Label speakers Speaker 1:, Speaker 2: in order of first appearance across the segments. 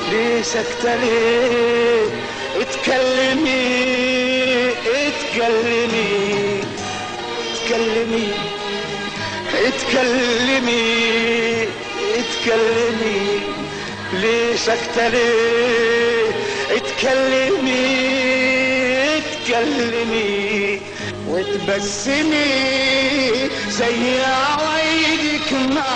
Speaker 1: ليه سكتة ليه اتكلمي اتكلمي اتكلمي اتكلمي اتكلمي ليه سكتة ليه اتكلمي اتكلمي وتبسمي زي عوايدك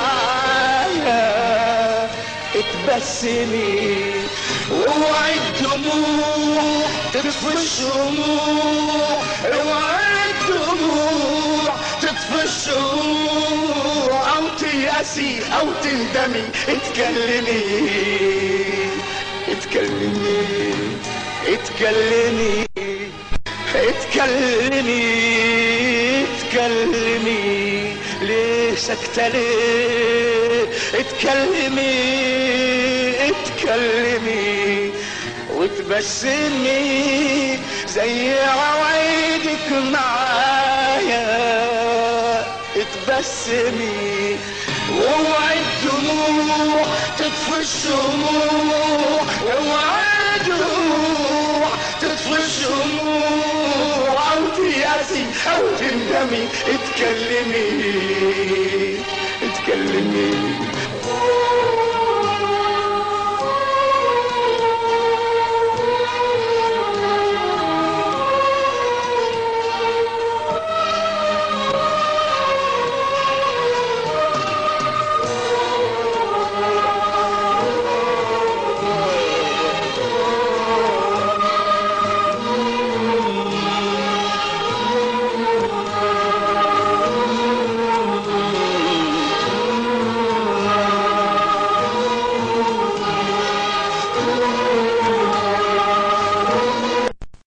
Speaker 1: معايا اتبسمي واوعي الدموع تطفي الشموع اوعي الدموع تطفي الشموع او تيأسي او تندمي اتكلمي اتكلمي اتكلمي اتكلمي اتكلمي ليه سكتة ليه اتكلمي اتكلمي وتبسمي زي عوايدك معايا اتبسمي واوعي الدموع تطفي الشموع اوعي الدموع تطفي الشموع او تياسي او تندمي اتكلمي